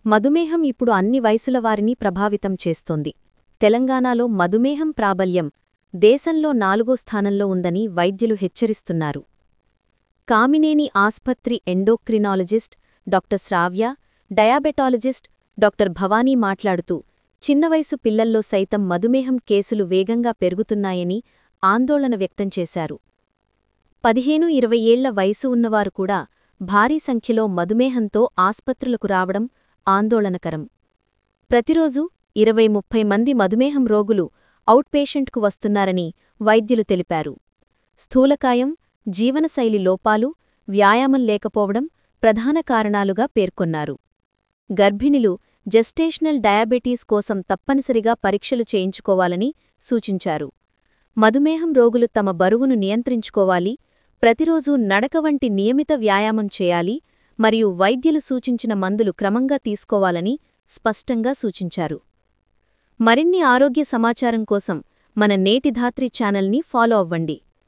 మధుమేహం ఇప్పుడు అన్ని వయసుల వారిని ప్రభావితం చేస్తోంది తెలంగాణలో మధుమేహం ప్రాబల్యం దేశంలో నాలుగో స్థానంలో ఉందని వైద్యులు హెచ్చరిస్తున్నారు కామినేని ఆస్పత్రి endocrinologist doctor Sravya diabetologist doctor Bhavani మాట్లాడుతూ చిన్న వయసు పిల్లల్లో సైతం మధుమేహం కేసులు వేగంగా పెరుగుతున్నాయని ఆందోళన వ్యక్తం చేశారు పదిహేను ఇరవై ఏళ్ల వయసు ఉన్నవారు కూడా భారీ సంఖ్యలో మధుమేహంతో ఆస్పత్రులకు రావడం ఆందోళనకరం ప్రతిరోజు ఇరవై ముప్పై మంది మధుమేహం రోగులు అవుట్పేషెంట్కు వస్తున్నారని వైద్యులు తెలిపారు స్థూలకాయం జీవనశైలి లోపాలు వ్యాయామం లేకపోవడం ప్రధాన కారణాలుగా పేర్కొన్నారు గర్భిణులు జెస్టేషనల్ డయాబెటీస్ కోసం తప్పనిసరిగా పరీక్షలు చేయించుకోవాలని సూచించారు మధుమేహం రోగులు తమ బరువును నియంత్రించుకోవాలి ప్రతిరోజూ నడక వంటి నియమిత వ్యాయామం చేయాలి మరియు వైద్యులు సూచించిన మందులు క్రమంగా తీసుకోవాలని స్పష్టంగా సూచించారు మరిన్ని ఆరోగ్య సమాచారం కోసం మన నేటి ధాత్రి ఛానల్ని ఫాలో అవ్వండి